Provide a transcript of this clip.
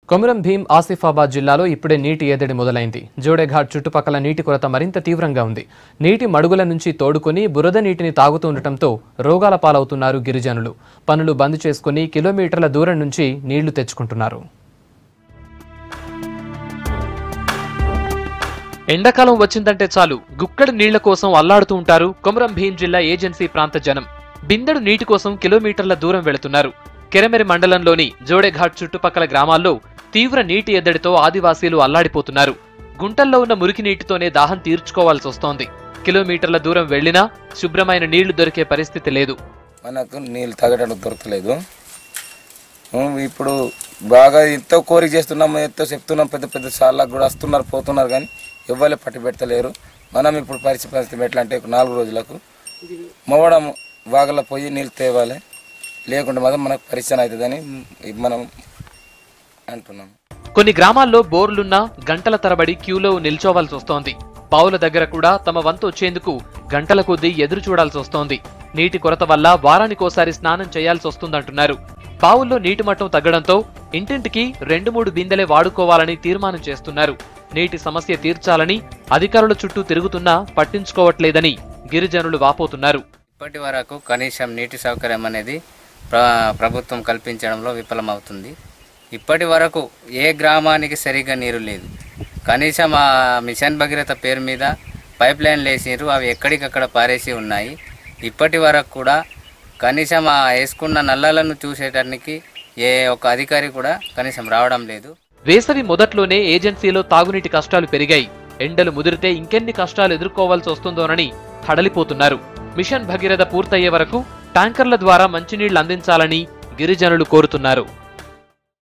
కొమురం భీం ఆసిఫాబాద్ జిల్లాలో ఇప్పుడే నీటి ఎద్దడి మొదలైంది జోడేఘాట్ చుట్టుపక్కల నీటి కొరత మరింత తీవ్రంగా ఉంది నీటి మడుగుల నుంచి తోడుకొని బురద నీటిని తాగుతుండటంతో రోగాల పాలవుతున్నారు గిరిజనులు పనులు బంద్ చేసుకుని కిలోమీటర్ల దూరం నుంచి నీళ్లు తెచ్చుకుంటున్నారు ఎండాకాలం వచ్చిందంటే చాలు గుక్కడి నీళ్ల కోసం అల్లాడుతూ ఉంటారు కొమరం భీం జిల్లా ఏజెన్సీ ప్రాంత జనం బిందెడు నీటి కోసం కిలోమీటర్ల దూరం వెళుతున్నారు కెరమెరి మండలంలోని జోడెఘాట్ చుట్టుపక్కల గ్రామాల్లో తీవ్ర నీటి ఎద్దడితో ఆదివాసీలు అల్లాడిపోతున్నారు గుంటల్లో ఉన్న మురికి నీటితోనే దాహం తీర్చుకోవాల్సి వస్తోంది కిలోమీటర్ల దూరం వెళ్లినా శుభ్రమైన నీళ్లు దొరికే పరిస్థితి లేదు మనకు నీళ్ళు తాగడానికి దొరకలేదు ఉమ్, ఇప్పుడు బాగా ఎంతో కోరిక చేస్తున్నాం ఎంతో చెప్తున్నాం పెద్ద పెద్ద సార్లకు కూడా వస్తున్నారు పోతున్నారు కానీ ఎవ్వరే పట్టి పెడతలేరు మనం ఇప్పుడు పరిస్థితి పరిస్థితి ఎట్లా అంటే ఒక నాలుగు రోజులకు మొవడం వాగల పోయి నీళ్ళు తేవాలి లేకుంటే మాత్రం మనకు పరిచయం అవుతుందని మనం అంటున్నాం కొన్ని గ్రామాల్లో బోర్లున్నా గంటల తరబడి క్యూలో నిల్చోవాల్సి వస్తోంది పావుల దగ్గర కూడా తమ వంతు వచ్చేందుకు గంటల కొద్దీ ఎదురు చూడాల్సి వస్తోంది నీటి కొరత వల్ల వారానికోసారి స్నానం చేయాల్సి వస్తుందంటున్నారు పావుల్లో నీటి మట్టం తగ్గడంతో ఇంటింటికి రెండు మూడు బిందెలే వాడుకోవాలని తీర్మానం చేస్తున్నారు నీటి సమస్య తీర్చాలని అధికారుల చుట్టూ తిరుగుతున్నా పట్టించుకోవట్లేదని గిరిజనులు వాపోతున్నారు ఇప్పటి వరకు కనీసం నీటి సౌకర్యం అనేది ప్ర ప్రభుత్వం కల్పించడంలో విఫలమవుతుంది ఇప్పటి వరకు ఏ గ్రామానికి సరిగా నీరు లేదు కనీసం ఆ మిషన్ భగీరథ పేరు మీద పైప్ లైన్లు వేసినారు అవి ఎక్కడికక్కడ పారేసి ఉన్నాయి ఇప్పటి వరకు కూడా కనీసం ఆ వేసుకున్న నల్లలను చూసేటానికి ఏ ఒక్క అధికారి కూడా కనీసం రావడం లేదు వేసవి మొదట్లోనే ఏజెన్సీలో తాగునీటి కష్టాలు పెరిగాయి ఎండలు ముదిరితే ఇంకెన్ని కష్టాలు ఎదుర్కోవాల్సి వస్తుందోనని హడలిపోతున్నారు మిషన్ భగీరథ పూర్తయ్యే వరకు ట్యాంకర్ల ద్వారా మంచినీళ్లు అందించాలని గిరిజనులు కోరుతున్నారు